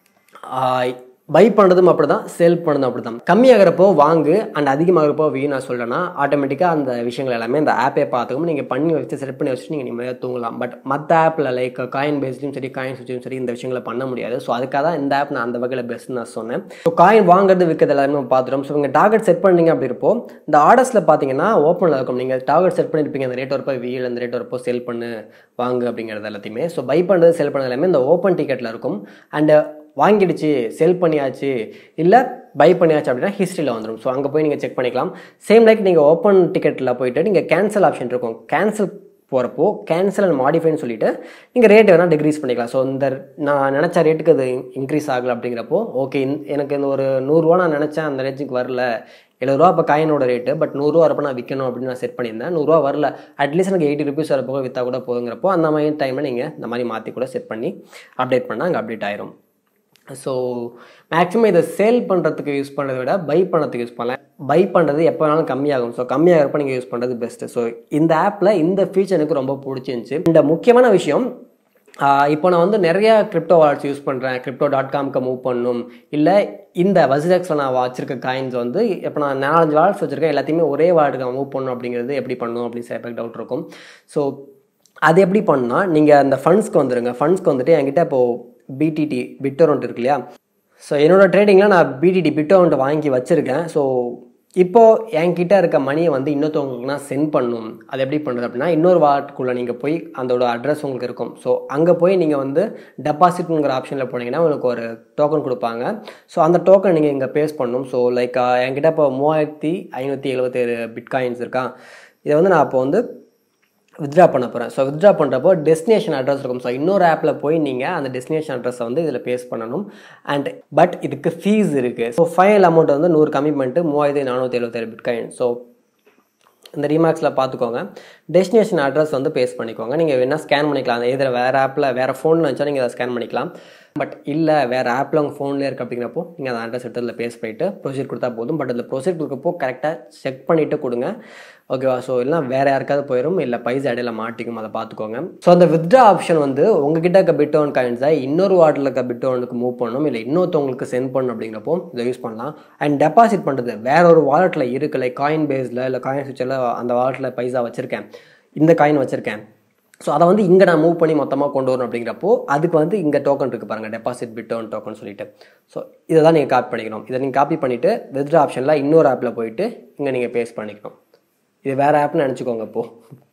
பை பண்ணுறதும் அப்படி தான் சேல் பண்ணதும் அப்படி தான் கம்மியாகிறப்போ வாங்கு அண்ட் அதிகமாகிறப்போ வீ நான் சொல்கிறேன்னா ஆட்டோமேட்டிக்காக அந்த விஷயங்கள் எல்லாமே இந்த ஆப்பே பார்த்துக்கும் நீங்கள் பண்ணி வச்சு செட் பண்ணி வச்சுட்டு நீங்கள் நிம்மதியாக தூங்கலாம் பட் மற்ற ஆப்பில் லைக் காயின் பேஸ்லையும் சரி காயின் சுவிச்சும் சரி இந்த விஷயங்களை பண்ண முடியாது ஸோ அதுக்காக தான் இந்த ஆப் நான் அந்த வகையில் பெஸ்ட்னு நான் சொன்னேன் ஸோ காயின் வாங்குறது விற்கிறது எல்லாருமே நம்ம பார்த்துட்டோம் ஸோ நீங்கள் டார்கெட் செட் பண்ணீங்க அப்படி இருப்போ இந்த ஆர்டர்ஸில் பார்த்தீங்கன்னா ஓப்பனில் இருக்கும் நீங்கள் டார்கெட் செட் பண்ணியிருப்பீங்க அந்த ரேட் வரப்போ வீல் அந்த ரேட் வரப்போ செல் பண்ணு வாங்கு அப்படிங்கிறது எல்லாத்தையுமே ஸோ பை பண்ணுறது செல் பண்ணது எல்லாமே இந்த ஓப்பன் டிக்கெட்டில் இருக்கும் அண்ட் வாங்கிடுச்சு செல் பண்ணியாச்சு இல்லை பை பண்ணியாச்சு அப்படின்னா ஹிஸ்ட்ரியில் வந்துடும் ஸோ அங்கே போய் நீங்கள் செக் பண்ணிக்கலாம் சேம் லைக் நீங்கள் ஓப்பன் டிக்கெட்டில் போயிட்டு நீங்கள் கேன்சல் ஆப்ஷன் இருக்கும் கேன்சல் போகிறப்போ கேன்சல் அண்ட் மாடிஃபைன்னு சொல்லிட்டு நீங்கள் ரேட் வேணால் டிக்ரீஸ் பண்ணிக்கலாம் ஸோ இந்த நான் நினச்ச ரேட்டுக்கு அது இன்க்ரீஸ் ஆகலை அப்படிங்கிறப்போ ஓகே எனக்கு இந்த ஒரு நூறுரூவா நான் நினச்சேன் அந்த ரேஞ்சுக்கு வரல எழுபது ரூபா இப்போ காயினோட ரேட்டு பட் நூறுரூவா வரப்போ நான் விற்கணும் அப்படின்னு நான் செட் பண்ணியிருந்தேன் நூறுரூவா வரல அட்லீஸ்ட் எனக்கு எயிட்டி ருபீஸ் வரப்போ விற்றா கூட போகுங்கிறப்போ அந்த மாதிரி டைமில் நீங்கள் இந்த மாதிரி மாற்றி கூட செட் பண்ணி அப்டேட் பண்ணால் அங்கே அப்டேட் ஆயிரும் ஸோ மேக்ஸிமம் இதை சேல் பண்ணுறதுக்கு யூஸ் பண்ணுறதை விட பை பண்ணுறதுக்கு யூஸ் பண்ணலாம் பை பண்ணுறது எப்போ வேணாலும் கம்மியாகும் ஸோ கம்மியாகிறப்ப நீங்கள் யூஸ் பண்ணுறது பெஸ்ட்டு ஸோ இந்த ஆப்பில் இந்த ஃபீச்சர் எனக்கு ரொம்ப பிடிச்சிருந்துச்சி இந்த முக்கியமான விஷயம் இப்போ நான் வந்து நிறைய கிரிப்டோ வாலெட்ஸ் யூஸ் பண்ணுறேன் கிரிப்டோ டாட் காம்க்கு மூவ் பண்ணணும் இல்லை இந்த வசிடெக்ஸில் நான் வச்சிருக்க காயின்ஸ் வந்து இப்போ நான் நாலஞ்சு வாலெட்ஸ் வச்சுருக்கேன் எல்லாத்தையுமே ஒரே வாலெட்டுக்கு மூவ் பண்ணணும் அப்படிங்கிறது எப்படி பண்ணணும் அப்படின்னு சில பேருக்கு டவுட் இருக்கும் ஸோ அது எப்படி பண்ணால் நீங்கள் அந்த ஃபண்ட்ஸ்க்கு வந்துடுங்க ஃபண்ட்ஸ்க்கு வந்துட்டு என்கிட்ட இப்போது பிடிடி பிட்டோரண்ட் இருக்கு இல்லையா ஸோ என்னோடய ட்ரேடிங்கில் நான் பிடிடி பிட்டோரண்ட் வாங்கி வச்சுருக்கேன் ஸோ இப்போது என்கிட்ட இருக்க மணியை வந்து இன்னொருத்தவங்களுக்கு நான் சென்ட் பண்ணணும் அது எப்படி பண்ணுறது அப்படின்னா இன்னொரு வாட்டுக்குள்ளே நீங்கள் போய் அதோட அட்ரஸ் உங்களுக்கு இருக்கும் ஸோ அங்கே போய் நீங்கள் வந்து டெபாசிட்ங்கிற ஆப்ஷனில் போனீங்கன்னா உங்களுக்கு ஒரு டோக்கன் கொடுப்பாங்க ஸோ அந்த டோக்கன் நீங்கள் இங்கே பேஸ் பண்ணணும் ஸோ லைக் என்கிட்ட இப்போ மூவாயிரத்தி ஐநூற்றி எழுபத்தேழு பிட்காயின்ஸ் இருக்கா இதை வந்து நான் அப்போ வந்து வித்ட்ரா பண்ண போகிறேன் ஸோ வித்ட்ரா பண்ணுறப்போ டெஸ்டினேஷன் அட்ரஸ் இருக்கும் ஸோ இன்னொரு ஆப்பில் போய் நீங்கள் அந்த டெஸ்டினேஷன் அட்ரஸை வந்து இதில் பேஸ் பண்ணணும் அண்ட் பட் இதுக்கு ஃபீஸ் இருக்குது ஸோ ஃபைனல் அமௌண்ட் வந்து நூறு கம்மி பண்ணிட்டு மூவாயிரத்தி நானூற்றி எழுபத்தேழு பிட்காயின் ஸோ இந்த ரீமார்க்ஸில் பார்த்துக்கோங்க டெஸ்டினேஷன் அட்ரஸ் வந்து பேஸ் பண்ணிக்கோங்க நீங்கள் வேணால் ஸ்கேன் பண்ணிக்கலாம் அந்த இதில் வேறு ஆப்பில் வேறு ஃபோனில் வச்சா நீங்கள் அதை ஸ்கேன் பண்ணிக்கலாம் பட் இல்லை வேறு ஆப்பில் உங்கள் ஃபோன்லேயே இருக்குது அப்படிங்கிறப்போ நீங்கள் அந்த அட்ரஸ் எடுத்து அதில் பேஸ் பண்ணிவிட்டு ப்ரொசீட் கொடுத்தா போதும் பட் அதில் ப்ரொசீட் கொடுக்கப்போ கரெக்டாக செக் பண்ணிவிட்டு கொடுங்க ஓகேவா ஸோ இல்லைனா வேறு யாருக்காவது போயிடும் இல்லை பைசா இடையில மாட்டிக்கும் அதை பார்த்துக்கோங்க ஸோ அந்த வித்ட்ரா ஆப்ஷன் வந்து உங்ககிட்ட இருக்க பிட்டோன் காயின்ஸை இன்னொரு வார்டில் இருக்க பிட்டோனுக்கு மூவ் பண்ணணும் இல்லை இன்னொருத்தவங்களுக்கு சென்ட் பண்ணணும் அப்படிங்கிறப்போ இதை யூஸ் பண்ணலாம் அண்ட் டெபாசிட் பண்ணுறது வேற ஒரு வாலெட்டில் இருக்குது லைக் காயின் பேஸில் இல்லை காயின் ஃபியூச்சரில் அந்த வாலெட்டில் பைசா வச்சுருக்கேன் இந்த காயின் வச்சுருக்கேன் ஸோ அதை வந்து இங்கே நான் மூவ் பண்ணி மொத்தமாக கொண்டு வரணும் அப்படிங்கிறப்போ அதுக்கு வந்து இங்கே டோக்கன் இருக்குது பாருங்கள் டெபாசிட் பிட்டோன் டோக்கன் சொல்லிட்டு ஸோ இதை தான் நீங்கள் காப்பி பண்ணிக்கணும் இதை நீங்கள் காப்பி பண்ணிவிட்டு வித்ரா ஆப்ஷனில் இன்னொரு ஆப்பில் போயிட்டு இங்கே நீங்கள் பேஸ்ட் பண்ணிக்கணும் இது வேறு ஆப்னு நினச்சிக்கோங்க இப்போது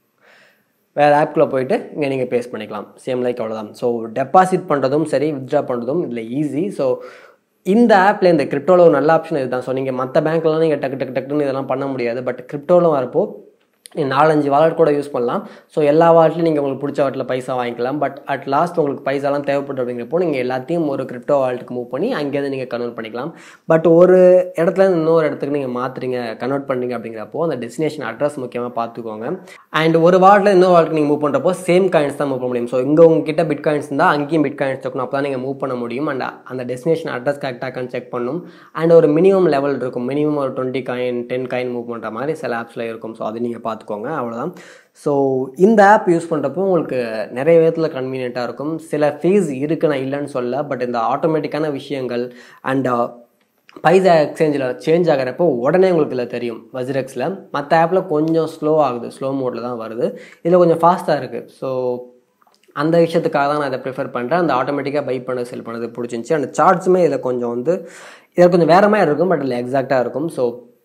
வேறு ஆப்குள்ளே போயிட்டு இங்கே நீங்கள் பேஸ்ட் பண்ணிக்கலாம் சேம் லைக் அவ்வளோதான் ஸோ டெபாசிட் பண்ணுறதும் சரி வித்ட்ரா பண்ணுறதும் இதில் ஈஸி ஸோ இந்த ஆப்பில் இந்த கிரிப்டோவில் ஒரு நல்ல ஆப்ஷன் இதுதான் ஸோ நீங்கள் மற்ற பேங்க்லாம் நீங்கள் டக்கு டக்கு டக்குன்னு இதெல்லாம் பண்ண முடியாது பட் கிரிப்டோவில் வரப்போ நாலஞ்சு வாலெட் கூட யூஸ் பண்ணலாம் ஸோ எல்லா வாலெட்லையும் நீங்கள் உங்களுக்கு பிடிச்ச வாட்டில் பைசா வாங்கிக்கலாம் பட் அட் லாஸ்ட் உங்களுக்கு பைசாலாம் தேவைப்பட்டு அப்படிங்கிறப்போ நீங்கள் எல்லாத்தையும் ஒரு கிரிப்டோ வாலெட்டுக்கு மூவ் பண்ணி அங்கேருந்து நீங்கள் கன்வெர்ட் பண்ணிக்கலாம் பட் ஒரு இடத்துல இருந்து இன்னொரு இடத்துக்கு நீங்கள் மாற்றுறீங்க கன்வெர்ட் பண்ணுறீங்க அப்படிங்கிறப்போ அந்த டெஸ்டினேஷன் அட்ரஸ் முக்கியமாக பார்த்துக்கோங்க அண்ட் ஒரு வாலெட்டில் இன்னொரு வாலெட்டுக்கு நீங்கள் மூவ் பண்ணுறப்போ சேம் காயின்ஸ் தான் மூவ் பண்ண முடியும் ஸோ இங்கே உங்ககிட்ட பிட் காயின்ஸ் இருந்தால் அங்கேயும் பிட் காயின்ஸ் இருக்கணும் அப்போ தான் நீங்கள் மூவ் பண்ண முடியும் அண்ட் அந்த டெஸ்டினேஷன் அட்ரஸ் கரெக்டாக செக் பண்ணணும் அண்ட் ஒரு மினிமம் லெவல் இருக்கும் மினிமம் ஒரு twenty coin ten coin move பண்ணுற மாதிரி சில ஆப்ஸில் இருக்கும் ஸோ அது நீங்கள் பார்த்துக்கோங்க அவ்வளோதான் ஸோ இந்த ஆப் யூஸ் பண்ணுறப்போ உங்களுக்கு நிறைய விதத்தில் கன்வீனியண்ட்டாக இருக்கும் சில ஃபீஸ் இருக்குது நான் இல்லைன்னு சொல்ல பட் இந்த ஆட்டோமேட்டிக்கான விஷயங்கள் அண்ட் பைசா எக்ஸ்சேஞ்சில் சேஞ்ச் ஆகிறப்போ உடனே உங்களுக்கு இதில் தெரியும் வஜ்ரெக்ஸில் மற்ற ஆப்பில் கொஞ்சம் ஸ்லோ ஆகுது ஸ்லோ மோடில் தான் வருது இதில் கொஞ்சம் ஃபாஸ்ட்டாக இருக்குது ஸோ அந்த விஷயத்துக்காக தான் நான் இதை ப்ரிஃபர் பண்ணுறேன் அந்த ஆட்டோமேட்டிக்காக பை பண்ண செல் பண்ணது பிடிச்சிருந்துச்சி அந்த சார்ட்ஸுமே இதில் கொஞ்சம் வந்து இதில் கொஞ்சம் வேறு மாதிரி இருக்கும் பட் இதில் எக்ஸாக்டாக இருக்கும் ஸோ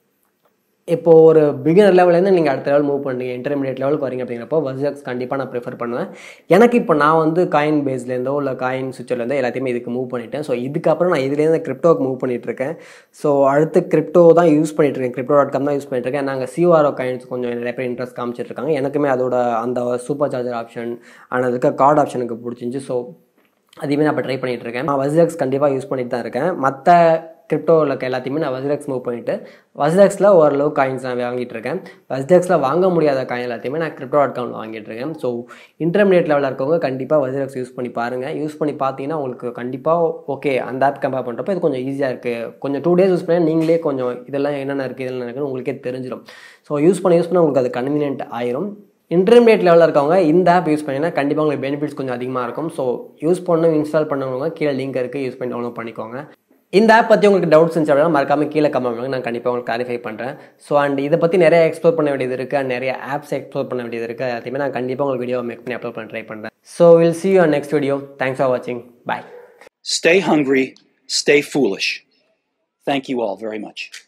இப்போ ஒரு பிகினர் லெவல்லேருந்து நீங்கள் அடுத்த லெவல் மூவ் பண்ணுறீங்க இன்டர்மீடியட் லெவலுக்கு வரீங்க அப்படிங்கிறப்போ வர்ஜெக்ஸ் கண்டிப்பாக நான் ப்ரிஃபர் பண்ணுவேன் எனக்கு இப்போ நான் வந்து காயின் பேஸ்லேருந்தோ இல்லை காயின் சுவிட்சர்லேருந்தோ எல்லாத்தையுமே இதுக்கு மூவ் பண்ணிட்டேன் ஸோ இதுக்கப்புறம் நான் இதுலேருந்து கிரிப்டோக்கு மூவ் பண்ணிட்டு இருக்கேன் ஸோ அடுத்து கிரிப்டோ தான் யூஸ் பண்ணிட்டு இருக்கேன் கிரிப்டோ டாட் காம் தான் யூஸ் பண்ணிட்டு இருக்கேன் நாங்கள் சிஓஆர்ஓ காயின்ஸ் கொஞ்சம் நிறைய பேர் இன்ட்ரெஸ்ட் காமிச்சிட்டு இருக்காங்க எனக்குமே அதோட அந்த சூப்பர் சார்ஜர் ஆப்ஷன் அண்ட் அதுக்கு கார்டு ஆப்ஷனுக்கு பிடிச்சிருந்துச்சி ஸோ அதையுமே நான் இப்போ ட்ரை பண்ணிட்டு இருக்கேன் நான் வசிலக்ஸ் கண்டிப்பாக யூஸ் பண்ணிட்டு தான் இருக்கேன் மற்ற கிரிப்டோவில் இருக்க எல்லாத்தையுமே நான் வசிலக்ஸ் மூவ் பண்ணிவிட்டு வசிலக்ஸில் ஓரளவு காயின்ஸ் நான் வாங்கிட்டு இருக்கேன் வசிலக்ஸில் வாங்க முடியாத காயின் எல்லாத்தையுமே நான் கிரிப்டோ டாட் காமில் வாங்கிட்டு இருக்கேன் ஸோ இன்டர்மீடியட் லெவலில் இருக்கவங்க கண்டிப்பாக வசிலக்ஸ் யூஸ் பண்ணி பாருங்கள் யூஸ் பண்ணி பார்த்தீங்கன்னா உங்களுக்கு கண்டிப்பாக ஓகே அந்த ஆப் கம்பேர் பண்ணுறப்போ இது கொஞ்சம் ஈஸியாக இருக்குது கொஞ்சம் டூ டேஸ் யூஸ் பண்ணி நீங்களே கொஞ்சம் இதெல்லாம் என்னென்ன இருக்குது இதெல்லாம் இருக்குன்னு உங்களுக்கே தெரிஞ்சிடும் ஸோ யூஸ் பண்ண யூஸ் பண்ண உங்களுக்கு அது கன்வீனியன்ட் ஆயிரும் இன்டர்மீடியட் லெவலில் இருக்கவங்க இந்த ஆப் யூஸ் பண்ணிங்கன்னா கண்டிப்பாக உங்களுக்கு பெனிஃபிட்ஸ் கொஞ்சம் அதிகமாக இருக்கும் ஸோ யூஸ் பண்ணணும் இன்ஸ்டால் பண்ணவங்க கீழே லிங்க் இருக்குது யூஸ் பண்ணி டவுன்லோட் பண்ணிக்கோங்க இந்த ஆப் பற்றி உங்களுக்கு டவுட்ஸ் இருந்துச்சு அப்படின்னா மறக்காம கீழே கமெண்ட் பண்ணுங்க நான் கண்டிப்பாக உங்களுக்கு கிளாரிஃபை பண்ணுறேன் ஸோ அண்ட் இதை பற்றி நிறைய எக்ஸ்ப்ளோர் பண்ண வேண்டியது இருக்குது அண்ட் நிறைய ஆப்ஸ் எக்ஸ்ப்ளோர் பண்ண வேண்டியது இருக்குது எல்லாத்தையுமே நான் கண்டிப்பாக உங்களுக்கு வீடியோ மேக் பண்ணி அப்லோட் பண்ண ட்ரை பண்ணுறேன் so will see you next video thanks for வாட்சிங் bye Stay hungry, stay foolish. Thank you all very much.